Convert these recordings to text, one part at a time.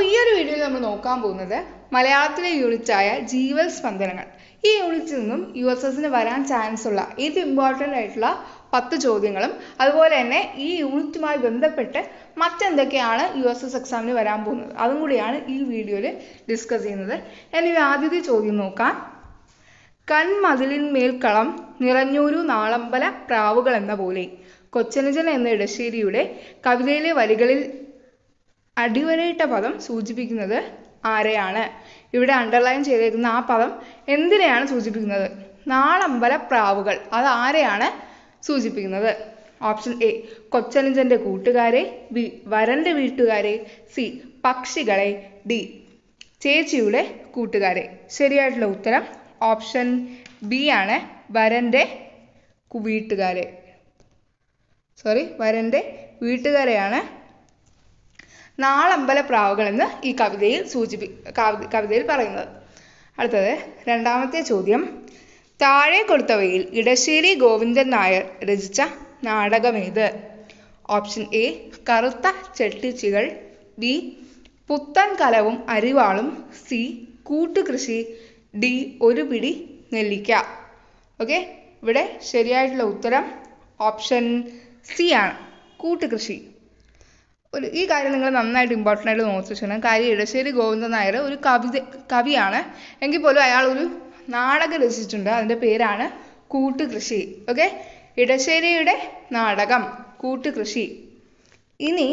ഈ ഒരു വീഡിയോയിൽ നമ്മൾ നോക്കാൻ പോകുന്നത് മലയാളത്തിലെ യൂണിറ്റായ ജീവൽ സ്പന്ദനങ്ങൾ ഈ യൂണിറ്റിൽ നിന്നും യു എസ് എസിന് വരാൻ ചാൻസ് ഉള്ള ഏറ്റവും ഇമ്പോർട്ടൻ്റ് ആയിട്ടുള്ള പത്ത് ചോദ്യങ്ങളും അതുപോലെ തന്നെ ഈ യൂണിറ്റുമായി ബന്ധപ്പെട്ട് മറ്റെന്തൊക്കെയാണ് യു എസ് എസ് എക്സാമിന് വരാൻ പോകുന്നത് അതും കൂടിയാണ് ഈ വീഡിയോയിൽ ഡിസ്കസ് ചെയ്യുന്നത് ഇനി ആദ്യത്തെ ചോദ്യം നോക്കാം കൺമതിലിന്മേൽക്കളം നിറഞ്ഞൂരു നാളമ്പല പ്രാവുകൾ എന്ന പോലെ കൊച്ചനുജൻ എന്ന ഇടശ്ശേരിയുടെ കവിതയിലെ വരികളിൽ അടിവരയിട്ട പദം സൂചിപ്പിക്കുന്നത് ആരെയാണ് ഇവിടെ അണ്ടർലൈൻ ചെയ്തേക്കുന്ന ആ പദം എന്തിനെയാണ് സൂചിപ്പിക്കുന്നത് നാളമ്പല പ്രാവുകൾ അത് ആരെയാണ് സൂചിപ്പിക്കുന്നത് ഓപ്ഷൻ എ കൊച്ചനുജന്റെ കൂട്ടുകാരെ ബി വരന്റെ വീട്ടുകാരെ സി പക്ഷികളെ ഡി ചേച്ചിയുടെ കൂട്ടുകാരെ ശരിയായിട്ടുള്ള ഉത്തരം ഓപ്ഷൻ ബി ആണ് വരന്റെ കു- വീട്ടുകാരെ സോറി വരന്റെ വീട്ടുകാരെയാണ് നാളമ്പല പ്രാവുകൾ എന്ന് ഈ കവിതയിൽ സൂചിപ്പി കവി- കവിതയിൽ പറയുന്നത് അടുത്തത് രണ്ടാമത്തെ ചോദ്യം താഴെ കൊടുത്തവയിൽ ഇടശ്ശേരി ഗോവിന്ദൻ നായർ രചിച്ച നാടകമേത് ഓപ്ഷൻ എ കറുത്ത ചെട്ടിച്ചികൾ ബി പുത്തൻ കലവും അരിവാളും സി കൂട്ടുകൃഷി ഡി ഒരു പിടി നെല്ലിക്ക ഓക്കെ ഇവിടെ ശരിയായിട്ടുള്ള ഉത്തരം ഓപ്ഷൻ സി ആണ് കൂട്ടുകൃഷി ഒരു ഈ കാര്യം നിങ്ങൾ നന്നായിട്ട് ഇമ്പോർട്ടൻ്റ് ആയിട്ട് നോക്കി വെച്ചോണം കാര്യം ഇടശ്ശേരി ഗോവിന്ദൻ നായർ ഒരു കവിത കവിയാണ് എങ്കിൽ പോലും അയാൾ ഒരു നാടകം രചിച്ചിട്ടുണ്ട് അതിൻ്റെ പേരാണ് കൂട്ടുകൃഷി ഓക്കെ ഇടശ്ശേരിയുടെ നാടകം കൂട്ടുകൃഷി ഇനി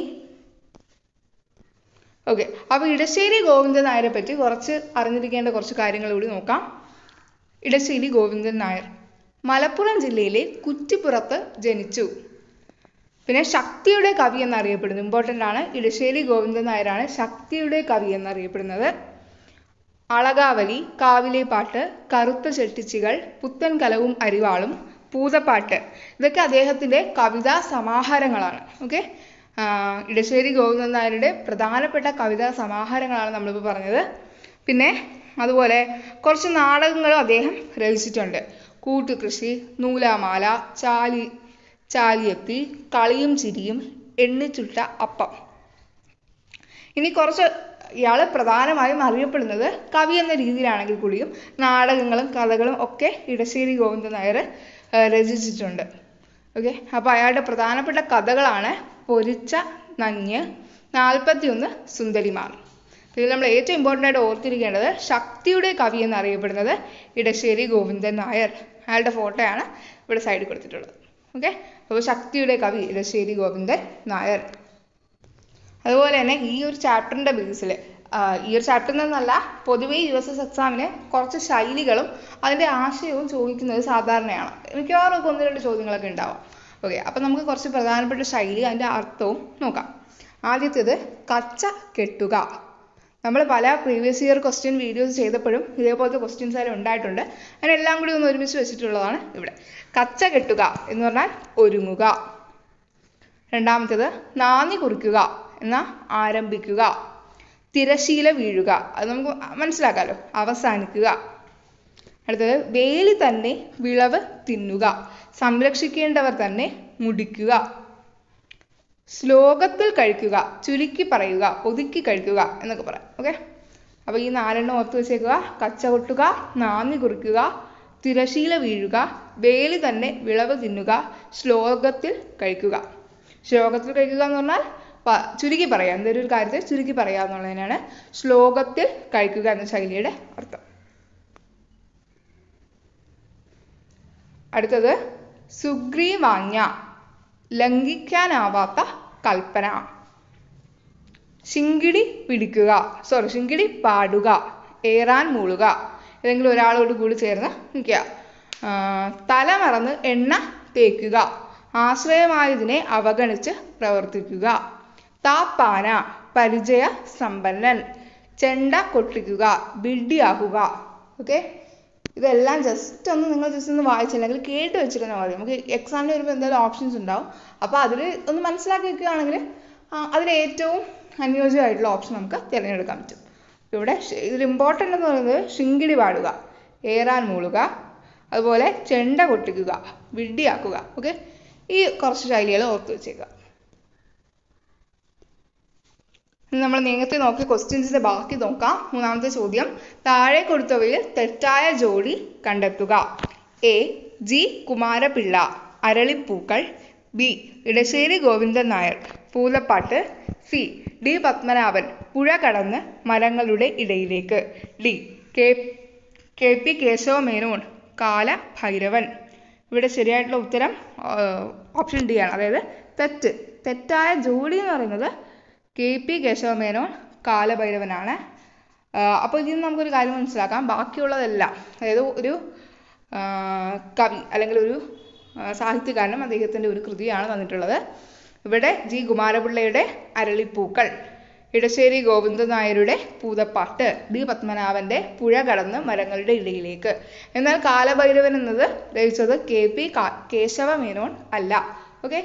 ഓക്കെ അപ്പോൾ ഇടശ്ശേരി ഗോവിന്ദൻ നായരെ പറ്റി കുറച്ച് അറിഞ്ഞിരിക്കേണ്ട കുറച്ച് കാര്യങ്ങൾ കൂടി നോക്കാം ഇടശ്ശേരി ഗോവിന്ദൻ നായർ മലപ്പുറം ജില്ലയിലെ കുറ്റിപ്പുറത്ത് ജനിച്ചു പിന്നെ ശക്തിയുടെ കവി എന്നറിയപ്പെടുന്നു ഇമ്പോർട്ടൻ്റ് ആണ് ഇടശ്ശേരി ഗോവിന്ദൻ നായരാണ് ശക്തിയുടെ കവി എന്നറിയപ്പെടുന്നത് അളകാവലി കാവിലെ പാട്ട് കറുത്ത ചെട്ടിച്ചികൾ പുത്തൻ കലവും അരിവാളും പൂതപ്പാട്ട് ഇതൊക്കെ അദ്ദേഹത്തിൻ്റെ കവിതാ സമാഹാരങ്ങളാണ് ഓക്കെ ഇടശ്ശേരി ഗോവിന്ദൻ നായരുടെ പ്രധാനപ്പെട്ട കവിതാ സമാഹാരങ്ങളാണ് നമ്മളിപ്പോൾ പറഞ്ഞത് പിന്നെ അതുപോലെ കുറച്ച് നാടകങ്ങളും അദ്ദേഹം രചിച്ചിട്ടുണ്ട് കൂട്ടുകൃഷി നൂലാമാല ചാലി ചാലിയത്തി കളിയും ചിരിയും എണ്ണിച്ചുട്ട അപ്പം ഇനി കുറച്ച് ഇയാൾ പ്രധാനമായും അറിയപ്പെടുന്നത് കവി എന്ന രീതിയിലാണെങ്കിൽ കൂടിയും നാടകങ്ങളും കഥകളും ഒക്കെ ഇടശ്ശേരി ഗോവിന്ദൻ നായർ ആ, രചിച്ചിട്ടുണ്ട് ഓക്കെ അപ്പോൾ അയാളുടെ പ്രധാനപ്പെട്ട കഥകളാണ് പൊരിച്ച നഞ്ഞ് നാൽപ്പത്തിയൊന്ന് സുന്ദരിമാർ ഇതിൽ നമ്മൾ ഏറ്റവും ഇമ്പോർട്ടൻ്റ് ആയിട്ട് ഓർത്തിരിക്കേണ്ടത് ശക്തിയുടെ കവി എന്നറിയപ്പെടുന്നത് ഇടശ്ശേരി ഗോവിന്ദൻ നായർ അയാളുടെ ഫോട്ടോയാണ് ഇവിടെ സൈഡിൽ കൊടുത്തിട്ടുള്ളത് ഓക്കെ അപ്പോൾ ശക്തിയുടെ കവി ഇടശ്ശേരി ഗോവിന്ദൻ നായർ അതുപോലെ തന്നെ ഈ ഒരു ചാപ്റ്ററിൻ്റെ ബേസിൽ ഈ ഒരു ചാപ്റ്ററിൽ നിന്നല്ല പൊതുവേ യു എസ് എസ് എക്സാമിന് കുറച്ച് ശൈലികളും അതിൻ്റെ ആശയവും ചോദിക്കുന്നത് സാധാരണയാണ് മിക്കവാറും ഒക്കെ ഒന്ന് രണ്ട് ചോദ്യങ്ങളൊക്കെ ഉണ്ടാവാം ഓക്കെ അപ്പം നമുക്ക് കുറച്ച് പ്രധാനപ്പെട്ട ശൈലി അതിൻ്റെ അർത്ഥവും നോക്കാം ആദ്യത്തേത് കച്ച കെട്ടുക നമ്മൾ പല പ്രീവിയസ് ഇയർ ക്വസ്റ്റ്യൻ വീഡിയോസ് ചെയ്തപ്പോഴും ഇതേപോലത്തെ ക്വസ്റ്റ്യൻസ് അതിൽ ഉണ്ടായിട്ടുണ്ട് അതിനെല്ലാം കൂടി ഒന്ന് ഒരുമിച്ച് വെച്ചിട്ടുള്ളതാണ് ഇവിടെ കച്ച കെട്ടുക എന്ന് പറഞ്ഞാൽ ഒരുങ്ങുക രണ്ടാമത്തേത് നാന്ദി കുറിക്കുക എന്നാൽ ആരംഭിക്കുക തിരശീല വീഴുക അത് നമുക്ക് മനസ്സിലാക്കാമല്ലോ അവസാനിക്കുക അടുത്തത് വേലി തന്നെ വിളവ് തിന്നുക സംരക്ഷിക്കേണ്ടവർ തന്നെ മുടിക്കുക ശ്ലോകത്തിൽ കഴിക്കുക ചുരുക്കി പറയുക ഒതുക്കി കഴിക്കുക എന്നൊക്കെ പറയാം ഓക്കെ അപ്പോൾ ഈ നാലെണ്ണം ഓർത്ത് വെച്ചേക്കുക കച്ച കൊട്ടുക നാന്ദി കുറിക്കുക തിരശീല വീഴുക വേലി തന്നെ വിളവ് തിന്നുക ശ്ലോകത്തിൽ കഴിക്കുക ശ്ലോകത്തിൽ കഴിക്കുക എന്ന് പറഞ്ഞാൽ പ- ചുരുക്കി പറയാം എന്തൊരു ഒരു കാര്യത്തെ ചുരുക്കി പറയുക എന്നുള്ളതിനാണ് ശ്ലോകത്തിൽ കഴിക്കുക എന്ന ശൈലിയുടെ അർത്ഥം അടുത്തത് സുഗ്രീവാജ്ഞ ലംഘിക്കാനാവാത്ത കൽപ്പന ശിങ്കിടി പിടിക്കുക സോറി ശിങ്കിടി പാടുക ഏറാൻ മൂളുക ഏതെങ്കിലും ഒരാളോട് കൂടി ചേർന്ന് നിൽക്കുക ആ, തല മറന്ന് എണ്ണ തേക്കുക ആശ്രയമായതിനെ അവഗണിച്ച് പ്രവർത്തിക്കുക താപ്പാന പരിചയ സമ്പന്നൻ ചെണ്ട കൊട്ടിക്കുക ബിഡ്ഡിയാക്കുക ഓക്കെ ഇതെല്ലാം ജസ്റ്റ് ഒന്ന് നിങ്ങൾ ജസ്റ്റ് ഒന്ന് വായിച്ചില്ലെങ്കിൽ കേട്ട് വെച്ചിരുന്നാൽ മതി നമുക്ക് എക്സാമിന് വരുമ്പോൾ എന്തായാലും ഓപ്ഷൻസ് ഉണ്ടാവും അപ്പോൾ അതിൽ ഒന്ന് മനസ്സിലാക്കി വെക്കുകയാണെങ്കിൽ അതിൽ ഏറ്റവും അനുയോജ്യമായിട്ടുള്ള ഓപ്ഷൻ നമുക്ക് തിരഞ്ഞെടുക്കാൻ പറ്റും ഇവിടെ ഷ്- ഇതിൽ ഇമ്പോർട്ടൻ്റ് എന്ന് പറയുന്നത് ശിങ്കിടി പാടുക ഏറാൻ മൂളുക അതുപോലെ ചെണ്ട കൊട്ടിക്കുക വിഡ്ഡിയാക്കുക ഓക്കെ ഈ കുറച്ച് ശൈലികൾ ഓർത്ത് വെച്ചേക്കുക ഇനി നമ്മൾ നേരത്തെ നോക്കിയ ക്വസ്റ്റ്യൻസിന്റെ ബാക്കി നോക്കാം മൂന്നാമത്തെ ചോദ്യം താഴെ കൊടുത്തവയിൽ തെറ്റായ ജോഡി കണ്ടെത്തുക A G Kumarapilla Aralippookkal B Edasseri Govindan Nair Poothappattu C D Padmanabhan പുഴ കടന്ന് മരങ്ങളുടെ ഇടയിലേക്ക് D K K P Kesava Menon Kala Bhairavan ഇവിടെ ശരിയായിട്ടുള്ള ഉത്തരം ഓപ്ഷൻ ഡി ആണ് അതായത് തെറ്റ് തെറ്റായ ജോഡി എന്ന് പറയുന്നത് കെ പി കേശവ മേനോൻ കാലഭൈരവനാണ് അപ്പോൾ ഇതിൽ നിന്ന് നമുക്കൊരു കാര്യം മനസ്സിലാക്കാം ബാക്കിയുള്ളതെല്ലാം അതായത് ഒരു ആ, കവി അല്ലെങ്കിൽ ഒരു ആ, സാഹിത്യകാരനും അദ്ദേഹത്തിൻ്റെ ഒരു കൃതിയാണ് തന്നിട്ടുള്ളത് ഇവിടെ ജി കുമാരപിള്ളയുടെ അരളിപ്പൂക്കൾ ഇടശ്ശേരി ഗോവിന്ദൻ നായരുടെ പൂതപ്പാട്ട് ഡി പത്മനാഭന്റെ പുഴ കടന്ന് മരങ്ങളുടെ ഇടയിലേക്ക് എന്നാൽ കാലഭൈരവൻ എന്നത് രചിച്ചത് കെ പി കേശവ മേനോൻ അല്ല ഓക്കെ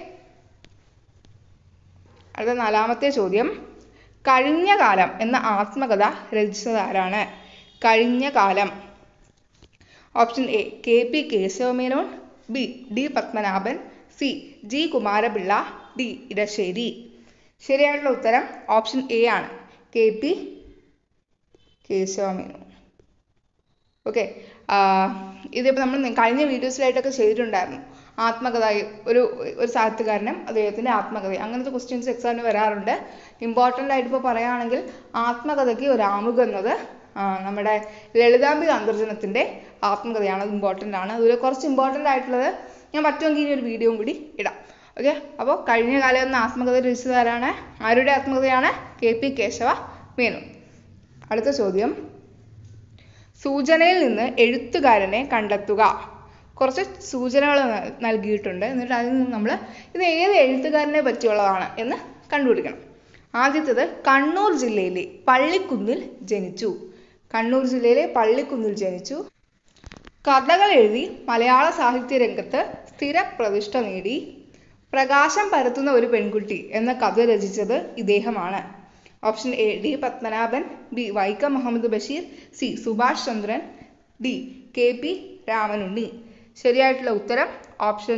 അടുത്ത നാലാമത്തെ ചോദ്യം കഴിഞ്ഞ കാലം എന്ന ആത്മകഥ രചിച്ചത് ആരാണ് കഴിഞ്ഞ കാലം option A K P Kesava Menon B D Padmanabhan C G Kumarapilla D Edasseri ശരിയായിട്ടുള്ള ഉത്തരം ഓപ്ഷൻ എ ആണ് കെ പി കേശവമേനോൻ ഓക്കെ ഇതിപ്പോൾ നമ്മൾ നി- കഴിഞ്ഞ വീഡിയോസിലായിട്ടൊക്കെ ചെയ്തിട്ടുണ്ടായിരുന്നു ആത്മകഥ ഒരു ഒരു സാഹിത്യകാരനും അദ്ദേഹത്തിൻ്റെ ആത്മകഥ അങ്ങനത്തെ ക്വസ്റ്റ്യൻസ് എക്സാമിന് വരാറുണ്ട് ഇമ്പോർട്ടൻ്റ് ആയിട്ട് ഇപ്പോൾ പറയുകയാണെങ്കിൽ ആത്മകഥയ്ക്ക് ഒരു ആമുഖം എന്നത് ആ, നമ്മുടെ ലളിതാംബിക അന്തർജനത്തിൻ്റെ ആത്മകഥയാണ് അത് ഇമ്പോർട്ടൻ്റ് ആണ് അതുപോലെ കുറച്ച് ഇമ്പോർട്ടൻ്റ് ആയിട്ടുള്ളത് ഞാൻ പറ്റുമെങ്കിൽ ഇനി ഒരു വീഡിയോയും കൂടി ഇടാം ഓക്കെ അപ്പോൾ കഴിഞ്ഞ കാലം എന്ന ആത്മകഥ രചിച്ചതാരാണ് ആരുടെ ആത്മകഥയാണ് കെ പി കേശവ മേനോൻ അടുത്ത ചോദ്യം സൂചനയിൽ നിന്ന് എഴുത്തുകാരനെ കണ്ടെത്തുക കുറച്ച് സൂചനകൾ ന- നൽകിയിട്ടുണ്ട് എന്നിട്ട് അതിൽ നിന്ന് നമ്മൾ ഇത് ഏത് എഴുത്തുകാരനെ പറ്റിയുള്ളതാണ് എന്ന് കണ്ടുപിടിക്കണം ആദ്യത്തേത് കണ്ണൂർ ജില്ലയിലെ പള്ളിക്കുന്നിൽ ജനിച്ചു കണ്ണൂർ ജില്ലയിലെ പള്ളിക്കുന്നിൽ ജനിച്ചു കഥകൾ എഴുതി മലയാള സാഹിത്യ രംഗത്ത് സ്ഥിര പ്രതിഷ്ഠ നേടി പ്രകാശം പരത്തുന്ന ഒരു പെൺകുട്ടി എന്ന കഥ രചിച്ചത് ഇദ്ദേഹമാണ് option A D Padmanabhan B Vaikom Muhammad Basheer C Subhash Chandran D K P Ramanunni ശരിയായിട്ടുള്ള ഉത്തരം ഓപ്ഷൻ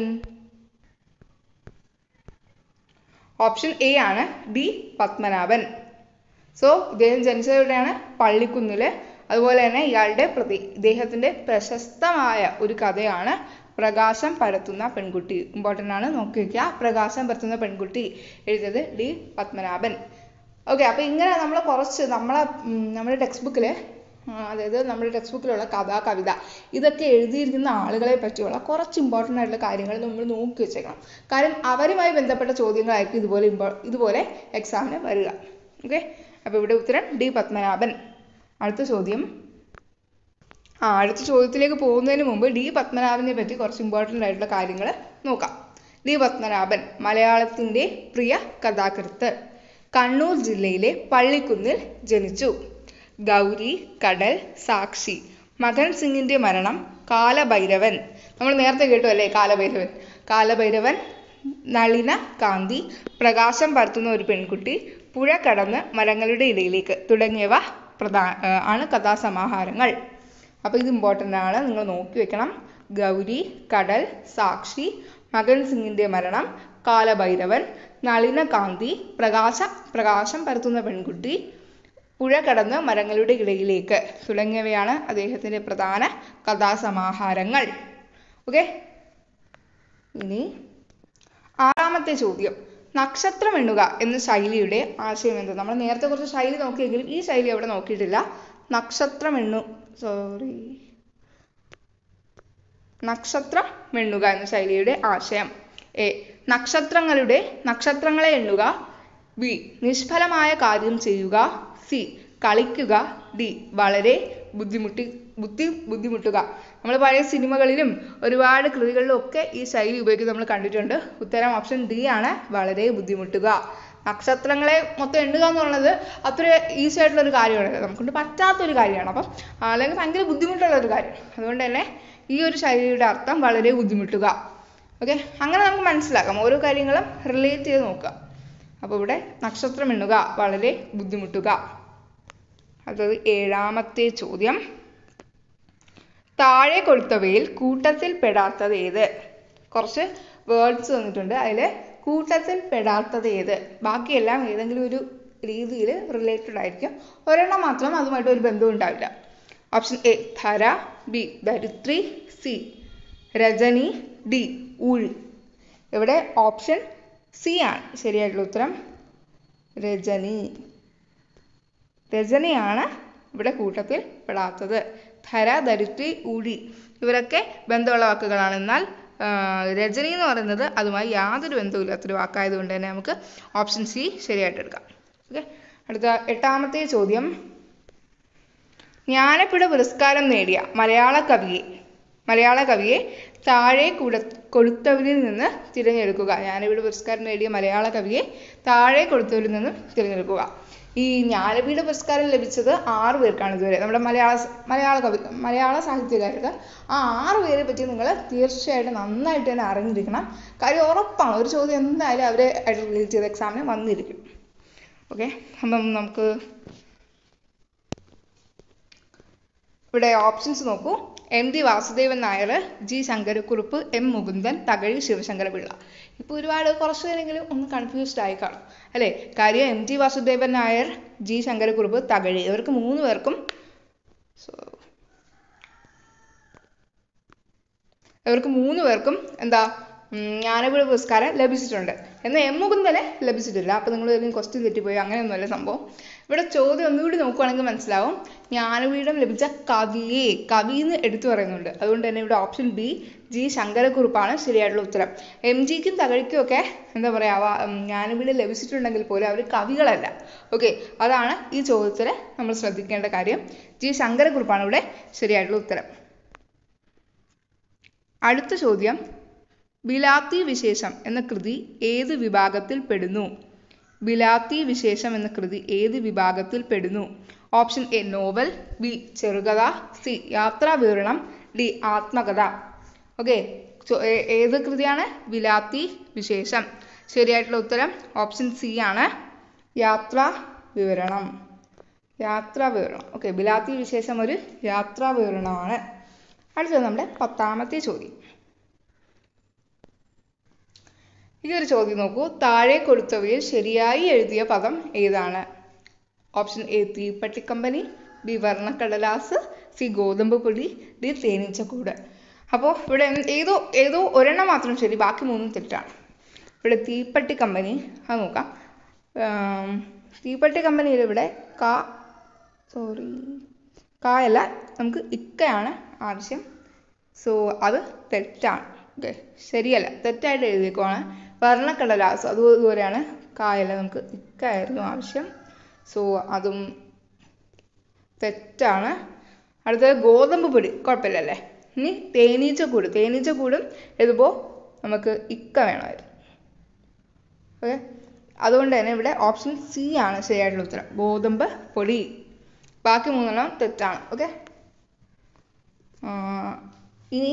ഓപ്ഷൻ എ ആണ് ഡി പത്മനാഭൻ സോ ഇദ്ദേഹം ജനിച്ചത് എവിടെയാണ് പള്ളിക്കുന്നില് അതുപോലെ തന്നെ ഇയാളുടെ പ്രതി ഇദ്ദേഹത്തിന്റെ പ്രശസ്തമായ ഒരു കഥയാണ് പ്രകാശം പരത്തുന്ന പെൺകുട്ടി ഇമ്പോർട്ടൻ്റ് ആണ് നോക്കി വെക്കുക പ്രകാശം പരത്തുന്ന പെൺകുട്ടി എഴുതിയത് ഡി പത്മനാഭൻ ഓക്കെ അപ്പൊ ഇങ്ങനെ നമ്മൾ കുറച്ച് നമ്മളെ ഉം, നമ്മുടെ ടെക്സ്റ്റ് ബുക്കിൽ അതായത് നമ്മുടെ ടെക്സ്റ്റ് ബുക്കിലുള്ള കഥ കവിത ഇതൊക്കെ എഴുതിയിരിക്കുന്ന ആളുകളെ പറ്റിയുള്ള കുറച്ച് ഇമ്പോർട്ടൻ്റ് ആയിട്ടുള്ള കാര്യങ്ങൾ നമ്മൾ നോക്കി വെച്ചേക്കണം കാര്യം അവരുമായി ബന്ധപ്പെട്ട ചോദ്യങ്ങളായിരിക്കും ഇതുപോലെ ഇമ്പോ ഇതുപോലെ എക്സാമിന് വരിക ഓക്കെ അപ്പോൾ ഇവിടെ ഉത്തരം ഡി പത്മനാഭൻ അടുത്ത ചോദ്യം ആ അടുത്ത ചോദ്യത്തിലേക്ക് പോകുന്നതിന് മുമ്പ് ഡി പത്മനാഭനെ പറ്റി കുറച്ച് ഇമ്പോർട്ടൻ്റ് ആയിട്ടുള്ള കാര്യങ്ങൾ നോക്കാം ഡി പത്മനാഭൻ മലയാളത്തിൻ്റെ പ്രിയ കഥാകൃത്ത് കണ്ണൂർ ജില്ലയിലെ പള്ളിക്കുന്നിൽ ജനിച്ചു ഗൗരി കടൽ സാക്ഷി മകൻ സിംഗിന്റെ മരണം കാലഭൈരവൻ നമ്മൾ നേരത്തെ കേട്ടു അല്ലേ കാലഭൈരവൻ കാലഭൈരവൻ നളിന കാന്തി പ്രകാശം പരത്തുന്ന ഒരു പെൺകുട്ടി പുഴ കടന്ന് മരങ്ങളുടെ ഇടയിലേക്ക് തുടങ്ങിയവ പ്രധാ ആ, ആണ് കഥാസമാഹാരങ്ങൾ അപ്പോൾ ഇത് ഇമ്പോർട്ടൻ്റ് ആണ് നിങ്ങൾ നോക്കി വെക്കണം ഗൗരി കടൽ സാക്ഷി മകൻ സിംഗിന്റെ മരണം കാലഭൈരവൻ നളിന കാന്തി പ്രകാശ പ്രകാശം പരത്തുന്ന പെൺകുട്ടി പുഴ കടന്ന് മരങ്ങളുടെ ഇടയിലേക്ക് തുടങ്ങിയവയാണ് അദ്ദേഹത്തിന്റെ പ്രധാന കഥാസമാഹാരങ്ങൾ ഓക്കെ ഇനി ആറാമത്തെ ചോദ്യം നക്ഷത്രം എണ്ണുക എന്ന ശൈലിയുടെ ആശയം എന്ത് നമ്മൾ നേരത്തെ കുറച്ച് ശൈലി നോക്കിയെങ്കിലും ഈ ശൈലി അവിടെ നോക്കിയിട്ടില്ല നക്ഷത്രം എണ്ണു സോറി നക്ഷത്രം എണ്ണുക എന്ന ശൈലിയുടെ ആശയം എ നക്ഷത്രങ്ങളുടെ നക്ഷത്രങ്ങളെ എണ്ണുക ബി നിഷ്ഫലമായ കാര്യം ചെയ്യുക സി കളിക്കുക ഡി വളരെ ബുദ്ധിമുട്ടി ബുദ്ധി ബുദ്ധിമുട്ടുക നമ്മൾ പഴയ സിനിമകളിലും ഒരുപാട് കൃതികളിലും ഒക്കെ ഈ ശൈലി ഉപയോഗിക്കുന്നത് നമ്മൾ കണ്ടിട്ടുണ്ട് ഉത്തരം ഓപ്ഷൻ ഡി ആണ് വളരെ ബുദ്ധിമുട്ടുക നക്ഷത്രങ്ങളെ മൊത്തം എണ്ണുക എന്ന് പറയുന്നത് അത്ര ഈസി ആയിട്ടുള്ള ഒരു കാര്യമാണ് നമുക്കൊണ്ട് പറ്റാത്തൊരു കാര്യമാണ് അപ്പം അല്ലെങ്കിൽ ഭയങ്കര ബുദ്ധിമുട്ടുള്ള ഒരു കാര്യം അതുകൊണ്ട് തന്നെ ഈ ഒരു ശൈലിയുടെ അർത്ഥം വളരെ ബുദ്ധിമുട്ടുക ഓക്കെ അങ്ങനെ നമുക്ക് മനസ്സിലാക്കാം ഓരോ കാര്യങ്ങളും റിലേറ്റ് ചെയ്ത് നോക്കുക അപ്പോൾ ഇവിടെ നക്ഷത്രം എണ്ണുക വളരെ ബുദ്ധിമുട്ടുക അടുത്തത് ഏഴാമത്തെ ചോദ്യം താഴെ കൊടുത്തവയിൽ കൂട്ടത്തിൽ പെടാത്തത് ഏത് കുറച്ച് വേർഡ്സ് തന്നിട്ടുണ്ട് അതിൽ കൂട്ടത്തിൽ പെടാത്തത് ഏത് ബാക്കിയെല്ലാം ഏതെങ്കിലും ഒരു രീതിയിൽ റിലേറ്റഡ് ആയിരിക്കും ഒരെണ്ണം മാത്രം അതുമായിട്ട് ഒരു ബന്ധവും ഉണ്ടാവില്ല ഓപ്ഷൻ എ ധര ബി ധരിത്രി സി രജനി ഡി ഊഴി ഇവിടെ ഓപ്ഷൻ സി ആണ് ശരിയായിട്ടുള്ള ഉത്തരം രജനി രജനിയാണ് ഇവിടെ കൂട്ടത്തിൽ പെടാത്തത് ധര ധരിത്രി ഊഴി ഇവരൊക്കെ ബന്ധമുള്ള വാക്കുകളാണ് എന്നാൽ ആ, രജനി എന്ന് പറയുന്നത് അതുമായി യാതൊരു ബന്ധവുമില്ലാത്തൊരു വാക്കായതുകൊണ്ട് തന്നെ നമുക്ക് ഓപ്ഷൻ സി ശരിയായിട്ട് എടുക്കാം ഓക്കെ അടുത്ത എട്ടാമത്തെ ചോദ്യം ജ്ഞാനപീഠ പുരസ്കാരം നേടിയ മലയാള കവിയെ മലയാള കവിയെ താഴെ കൊടു കൊടുത്തവരിൽ നിന്ന് തിരഞ്ഞെടുക്കുക ജ്ഞാനപീഠ പുരസ്കാരം നേടിയ മലയാള കവിയെ താഴെ കൊടുത്തവരിൽ നിന്ന് തിരഞ്ഞെടുക്കുക ഈ ജ്ഞാനപീഠ പുരസ്കാരം ലഭിച്ചത് ആറ് പേർക്കാണ് ഇതുവരെ നമ്മുടെ മലയാള സ- മലയാള കവി മലയാള സാഹിത്യകാർക്ക് ആ ആറ് പേരെ പറ്റി നിങ്ങൾ തീർച്ചയായിട്ടും നന്നായിട്ട് തന്നെ അറിഞ്ഞിരിക്കണം കാര്യം ഉറപ്പാണ് ഒരു ചോദ്യം എന്തായാലും അവരെ ആയിട്ട് റിലേറ്റ് ചെയ്ത എക്സാമിന് വന്നിരിക്കും ഓക്കെ അപ്പം നമുക്ക് ഇവിടെ ഓപ്ഷൻസ് നോക്കൂ M D Vasudevan Nair G Sankara Kurup M Mukundan Thakazhi Sivasankara Pillai ഇപ്പോൾ ഒരുപാട് കുറച്ച് പേരെങ്കിലും ഒന്ന് കൺഫ്യൂസ്ഡ് ആയി കാണും അല്ലേ കാര്യം M T Vasudevan Nair G Sankara Kurup Thakazhi ഇവർക്ക് മൂന്ന് പേർക്കും സോ ഇവർക്ക് മൂന്ന് പേർക്കും എന്താ ഉം, ജ്ഞാനപീഠ പുരസ്കാരം ലഭിച്ചിട്ടുണ്ട് എന്നാൽ എം മുകുന്ദനെ ലഭിച്ചിട്ടില്ല അപ്പോൾ നിങ്ങൾ ഏതെങ്കിലും ക്വസ്റ്റ്യൻ തെറ്റിപ്പോയി അങ്ങനെയൊന്നുമല്ല സംഭവം ഇവിടെ ചോദ്യം ഒന്നുകൂടി നോക്കുവാണെങ്കിൽ മനസ്സിലാവും ജ്ഞാനപീഠം ലഭിച്ച കവിയെ കവി എന്ന് എടുത്തു പറയുന്നുണ്ട് അതുകൊണ്ട് തന്നെ ഇവിടെ ഓപ്ഷൻ ബി ജി ശങ്കരക്കുറുപ്പാണ് ശരിയായിട്ടുള്ള ഉത്തരം എം ജിക്കും തകഴിക്കും ഒക്കെ എന്താ പറയുക ജ്ഞാനപീഠം ലഭിച്ചിട്ടുണ്ടെങ്കിൽ പോലും അവർ കവികളല്ല ഓക്കെ അതാണ് ഈ ചോദ്യത്തിൽ നമ്മൾ ശ്രദ്ധിക്കേണ്ട കാര്യം ജി ശങ്കരക്കുറുപ്പാണ് ഇവിടെ ശരിയായിട്ടുള്ള ഉത്തരം അടുത്ത ചോദ്യം ബിലാത്തി വിശേഷം എന്ന കൃതി ഏത് വിഭാഗത്തിൽ പെടുന്നു ബിലാത്തി വിശേഷം എന്ന കൃതി ഏത് വിഭാഗത്തിൽ പെടുന്നു ഓപ്ഷൻ എ നോവൽ ബി ചെറുകഥ സി യാത്രാ വിവരണം ഡി ആത്മകഥ ഓക്കെ ഏത് കൃതിയാണ് ബിലാത്തി വിശേഷം ശരിയായിട്ടുള്ള ഉത്തരം ഓപ്ഷൻ സി ആണ് യാത്രാ വിവരണം യാത്രാ വിവരണം ഓക്കെ ബിലാത്തി വിശേഷം ഒരു യാത്രാ വിവരണമാണ് അടുത്തത് നമ്മുടെ പത്താമത്തെ ചോദ്യം ഈ ഒരു ചോദ്യം നോക്കൂ താഴെ കൊടുത്തവയിൽ ശരിയായി എഴുതിയ പദം ഏതാണ് ഓപ്ഷൻ എ തീപ്പെട്ടി കമ്പനി ബി വർണ്ണക്കടലാസ് സി ഗോതമ്പ് പൊടി ഡി തേനീച്ചക്കൂട് അപ്പോൾ ഇവിടെ എന്ത്- ഏതോ ഏതോ ഒരെണ്ണം മാത്രം ശരി ബാക്കി മൂന്നും തെറ്റാണ് ഇവിടെ തീപ്പെട്ടി കമ്പനി അത് നോക്കാം ആം, തീപ്പെട്ടി കമ്പനിയിൽ ഇവിടെ കാ സോറി കായല്ല നമുക്ക് ഇക്കയാണ് ആവശ്യം സോ അത് തെറ്റാണ് ഓക്കെ ശരിയല്ല തെറ്റായിട്ട് എഴുതിയേക്കുവാണ് വർണ്ണക്കടലാസ് അതും ഇതുപോലെയാണ് കായല്ല നമുക്ക് ഇക്കായിരുന്നു ആവശ്യം സോ അതും തെറ്റാണ് അടുത്തത് ഗോതമ്പ് പൊടി കുഴപ്പമില്ലല്ലേ ഇനി തേനീച്ചക്കൂട് തേനീച്ചക്കൂടും എഴുതുമ്പോൾ നമുക്ക് ഇക്ക വേണമായിരുന്നു ഓക്കെ അതുകൊണ്ട് തന്നെ ഇവിടെ ഓപ്ഷൻ സി ആണ് ശരിയായിട്ടുള്ള ഉത്തരം ഗോതമ്പ് പൊടി ബാക്കി മൂന്നെണ്ണം തെറ്റാണ് ഓക്കെ ഇനി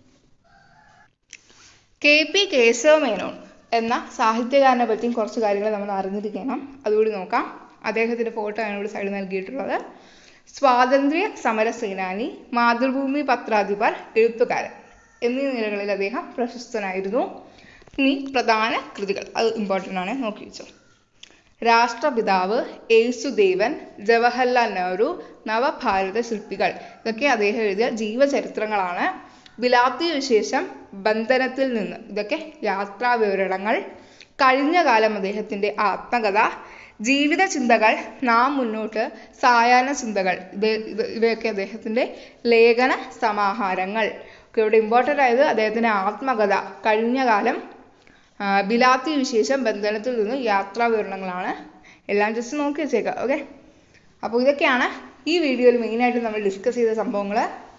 കെ പി കേശവ മേനോൻ എന്ന സാഹിത്യകാരനെ പറ്റിയും കുറച്ച് കാര്യങ്ങൾ നമ്മൾ അറിഞ്ഞിരിക്കണം അതുകൂടി നോക്കാം അദ്ദേഹത്തിൻ്റെ ഫോട്ടോ ആണ് ഇവിടെ സൈഡിൽ നൽകിയിട്ടുള്ളത് സ്വാതന്ത്ര്യ സമര സേനാനി മാതൃഭൂമി പത്രാധിപർ എഴുത്തുകാരൻ എന്നീ നിലകളിൽ അദ്ദേഹം പ്രശസ്തനായിരുന്നു ഇനി പ്രധാന കൃതികൾ അത് ഇമ്പോർട്ടൻ്റ് ആണ് നോക്കി വെച്ചോ രാഷ്ട്രപിതാവ് യേസുദേവൻ ജവഹർലാൽ നെഹ്റു നവഭാരത ശില്പികൾ ഇതൊക്കെ അദ്ദേഹം എഴുതിയ ജീവചരിത്രങ്ങളാണ് ബിലാത്തി വിശേഷം ബന്ധനത്തിൽ നിന്ന് ഇതൊക്കെ യാത്രാ വിവരണങ്ങൾ കഴിഞ്ഞ കാലം അദ്ദേഹത്തിൻ്റെ ആത്മകഥ ജീവിത ചിന്തകൾ നാം മുന്നോട്ട് സായാഹ്ന ചിന്തകൾ ഇത് ഇത് ഇവയൊക്കെ അദ്ദേഹത്തിൻ്റെ ലേഖന സമാഹാരങ്ങൾ ഒക്കെ ഇവിടെ ഇമ്പോർട്ടൻ്റ് ആയത് അദ്ദേഹത്തിൻ്റെ ആത്മകഥ കഴിഞ്ഞ കാലം ആ, ബിലാത്തി വിശേഷം ബന്ധനത്തിൽ നിന്ന് യാത്രാ വിവരണങ്ങളാണ് എല്ലാം ജസ്റ്റ് നോക്കി വെച്ചേക്കാം ഓക്കെ അപ്പോൾ ഇതൊക്കെയാണ് ഈ വീഡിയോയിൽ മെയിനായിട്ട് നമ്മൾ ഡിസ്കസ് ചെയ്ത സംഭവങ്ങൾ